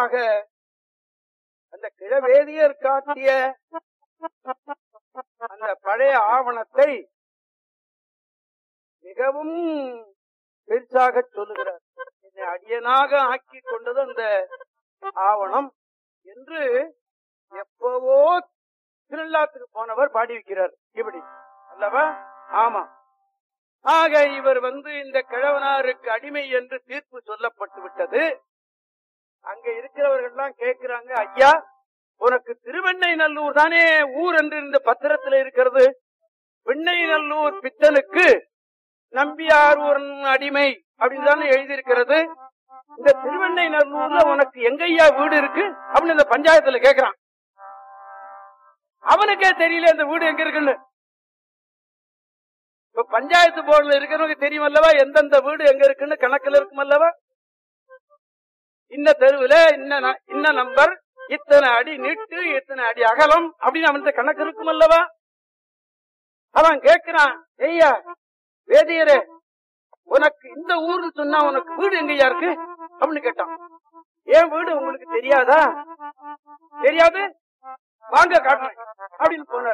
ஆக அந்த கிழவேதியர் காட்டிய அந்த பழைய ஆவணத்தை மிகவும் பெருசாக சொல்லுகிறார் என்னை அடியனாக ஆக்கி கொண்டது அந்த ஆவணம் என்று எப்பவோ திருவிழாத்துக்கு போனவர் பாடி வைக்கிறார் இப்படி அல்லவா ஆமா ஆக இவர் வந்து இந்த கிழவனாருக்கு அடிமை என்று தீர்ப்பு சொல்லப்பட்டு விட்டது அங்க இருக்கிறவர்கள் எல்லாம் கேட்கிறாங்க ஐயா உனக்கு திருவெண்ணை நல்லூர் தானே ஊர் என்று இந்த பத்திரத்துல இருக்கிறது வெண்ணை நல்லூர் பித்தனுக்கு நம்பியார் ஒரு அடிமை அப்படின்னு தானே எழுதியிருக்கிறது இந்த திருவெண்ணை நல்லூர்ல உனக்கு எங்கய்யா வீடு இருக்கு அப்படின்னு இந்த பஞ்சாயத்துல கேக்குறான் அவனுக்கே தெரியல இந்த வீடு எங்க இருக்குன்னு இப்ப பஞ்சாயத்து போர்டுல இருக்கிறவங்க தெரியும் அல்லவா எந்தெந்த வீடு எங்க இருக்குன்னு கணக்குல இருக்கும் அல்லவா இந்த தெருவுல இன்ன ந- இன்ன நம்பர் இத்தனை அடி நீட்டு இத்தனை அடி அகலம் அப்படின்னு அவன்கிட்ட கணக்கு இருக்கும் அல்லவா அவன் கேக்குறான் ஐயா வேதியரே உனக்கு இந்த ஊர்னு சொன்னா உனக்கு வீடு எங்கய்யா இருக்கு அப்படின்னு கேட்டான் ஏன் வீடு உங்களுக்கு தெரியாதா தெரியாது வாங்க காட்டுறேன் அப்படின்னு போனார்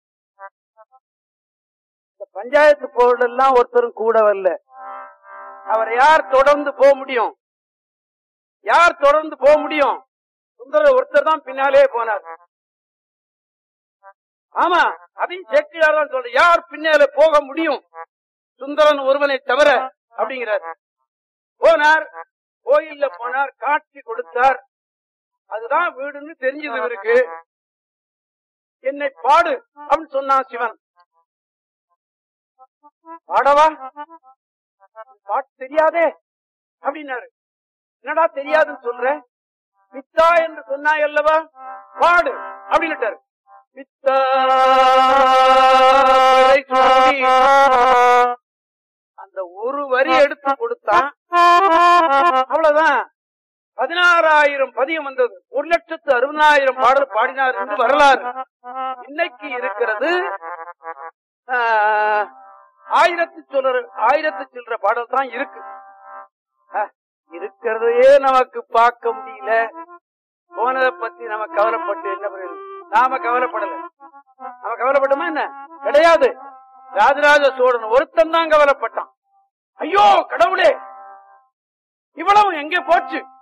இந்த பஞ்சாயத்து போர்டு எல்லாம் ஒருத்தரும் கூட வரல அவரை யார் தொடர்ந்து போக முடியும் யார் தொடர்ந்து போக முடியும் சுந்தர ஒருத்தர் தான் பின்னாலே போனார் ஆமா அதையும் சேக்கிழார் தான் சொல்ற யார் பின்னாலே போக முடியும் சுந்தரன் ஒருவனை தவிர அப்படிங்கிறார் போனார் கோயில்ல போனார் காட்சி கொடுத்தார் அதுதான் வீடுன்னு தெரிஞ்சது இவருக்கு என்னை பாடு அப்படின்னு சொன்னான் சிவன் பாடவா பாட்டு தெரியாதே அப்படின்னாரு என்னடா தெரியாதுன்னு சொல்ற பித்தா என்று சொன்னாய் அல்லவா பாடு அப்படின்னுட்டாரு பித்தா சுவாமி. அந்த ஒரு வரி எடுத்து கொடுத்தான் அவ்வளவுதான் பதினாறாயிரம் பதியம் வந்தது ஒரு லட்சத்து அறுபதாயிரம் பாடல் பாடினார் என்று வரலாறு இன்னைக்கு இருக்கிறது ஆஹ், ஆயிரத்து சொல்ற ஆயிரத்து சில்லற பாடல் தான் இருக்கு அஹ், இருக்கிறதையே நமக்கு பார்க்க முடியல போனதை பத்தி நம்ம கவலைப்பட்டு என்ன பிரயோஜனம்? நாம கவலைப்படல நாம கவலைப்பட்டோமா என்ன கிடையாது ராஜராஜ சோழன் ஒருத்தன் தான் கவலைப்பட்டான் ஐயோ கடவுளே இவ்வளவு எங்கே போச்சு